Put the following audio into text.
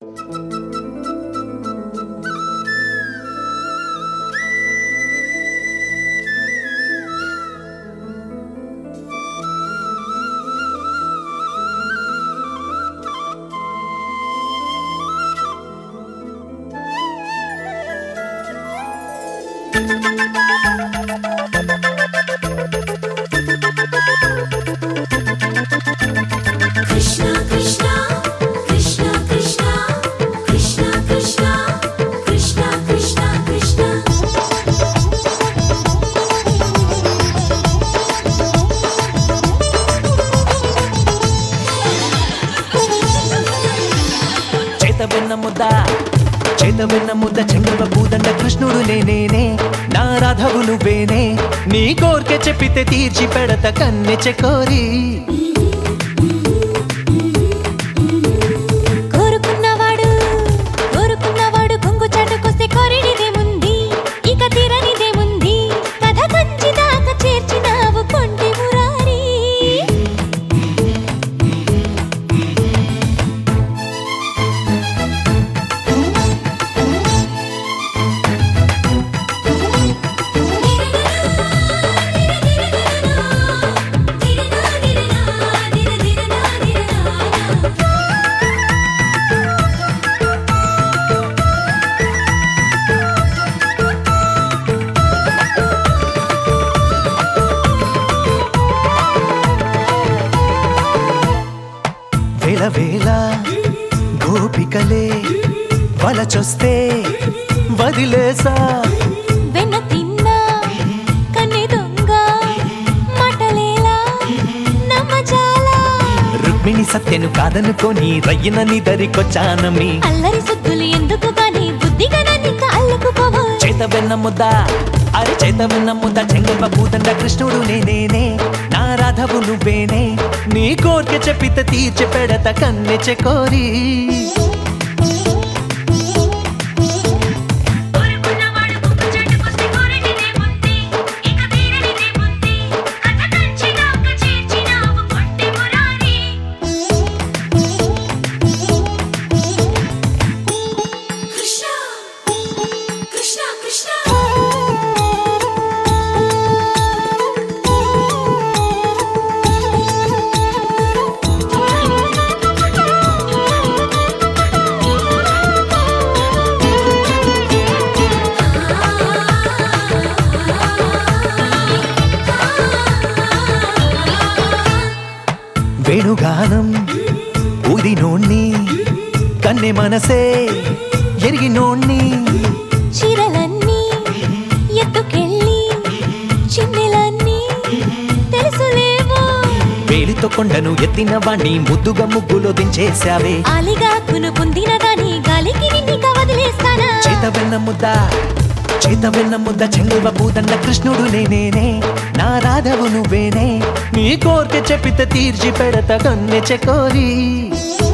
కృష్ణ కృష్ణ కృష్ణ కృష్ణ కృష్ణ కృష్ణ కృష్ణ కృష్ణ కృష్ణ చేత వెన్న ముద్ద చేత వెన్న ముద్ద చెంగవ పూదండ కృష్ణుడు నేనేనే నా రాధవు నువ్వేనే నీ కోరిక చెప్పితే తీర్చి పెడత కన్నె చెకోరి కోరుకున్నవాడు కోరుకున్నవాడు కొంగు చాటుకొస్తే కోరిడిదేముంది ఇక తీరనిదేముంది కథ కంచి దాకా చేర్చినావు కొంటి మురారి వేల వేల గోపికలే వలచొస్తే వదిలేసా వెన్న తిన్నా కన్నె దొంగ మాటలేలా నమ్మజాలా రుక్మిణి సత్యను కాదనుకొని రయ్యన నీ దరికొచ్చానమి అల్లరి సుద్దులు ఎందుకు గాని బుద్ధిగా నన్నిక అల్లుకుపోవు చేత వెన్న ముద్ద అరే చేత వెన్న ముద్ద చెంగవ పూదండ కృష్ణుడు నేనేనే నా రాధవు నువ్వేనే నీ కోరిక చెప్పితే తీర్చి పెడత కన్నె చెకోరి కోరుకున్నవాడు కొంగు చాటుకొస్తే కోరిడిదేముంది ఇక తీరనిదేముంది కథ కంచి దాకా చేర్చినావు కొంటి మురారి కృష్ణ కృష్ణ కృష్ణ వేణుగానం ఊదినోణ్ణి కన్నె మనసే ఎరిగినోణ్ణి చీరలన్నీ ఎత్తుకెళ్ళి చిన్నెలన్నీ తెలుసులేవో వేలితో కొండను ఎత్తిన వాణ్ణి ముద్దుగా ముగ్గులో దించేశావే ఆలిగా కును పొందిన దాని గాలికి నిన్నిక వదిలేస్తానా చేత వెన్న ముద్ద చేత వెన్న ముద్ద చెంగువ పూదండ కృష్ణుడు నేనేనే నా రాధవు నువ్వేనే నీ కోరిక చెప్పితే తీర్చి పెడత కన్నె చెకోరి